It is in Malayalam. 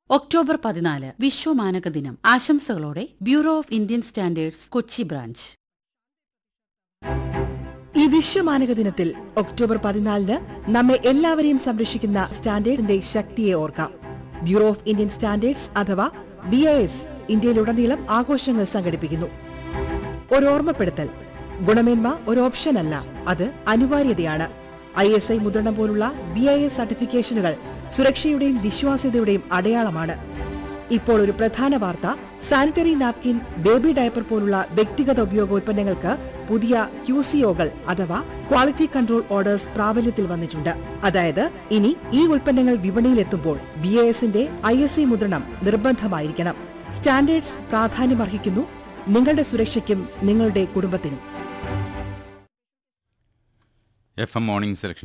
ഒക്ടോബർ പതിനാല് വിശ്വമാനക ദിനം ആശംസകളോടെ bureau of Indian standards Kochi branch ഈ വിശ്വമാനക ദിനത്തിൽ ഒക്ടോബർ പതിനാലിന് നമ്മെ എല്ലാവരെയും സംരക്ഷിക്കുന്ന സ്റ്റാൻഡേർഡിന്റെ ശക്തിയെ ഓർക്കാം ബ്യൂറോ ഓഫ് ഇന്ത്യൻ സ്റ്റാൻഡേർഡ്സ് അഥവാ ബി ഐ എസ് ഇന്ത്യയിലുടനീളം ആഘോഷങ്ങൾ സംഘടിപ്പിക്കുന്നു ഒരു ഓർമ്മപ്പെടുത്തൽ ഗുണമേന്മ ഒരു ഓപ്ഷൻ അല്ല അത് അനിവാര്യതയാണ് ഐ എസ് ഐ മുദ്രണം പോലുള്ള ബി ഐ എസ് സർട്ടിഫിക്കേഷനുകൾ സുരക്ഷയുടെയും വിശ്വാസ്യതയുടെയും അടയാളമാണ് ഇപ്പോൾ ഒരു പ്രധാന വാർത്ത സാനിറ്ററി നാപ്കിൻ ബേബി ഡയപ്പർ പോലുള്ള വ്യക്തിഗത ഉപയോഗ ഉൽപ്പന്നങ്ങൾക്ക് പുതിയ ക്യൂസിഒകൾ അഥവാ ക്വാളിറ്റി കൺട്രോൾ ഓർഡേഴ്സ് പ്രാബല്യത്തിൽ വന്നിട്ടുണ്ട് അതായത് ഇനി ഈ ഉൽപ്പന്നങ്ങൾ വിപണിയിലെത്തുമ്പോൾ ബി എ എസിന്റെ ഐ എസ് ഐ മുദ്രണം നിർബന്ധമായിരിക്കണം സ്റ്റാൻഡേർഡ്സ് പ്രാധാന്യമർഹിക്കുന്നു നിങ്ങളുടെ സുരക്ഷയ്ക്കും നിങ്ങളുടെ കുടുംബത്തിനും എഫ് എം മോർണിംഗ് സെലക്ഷൻ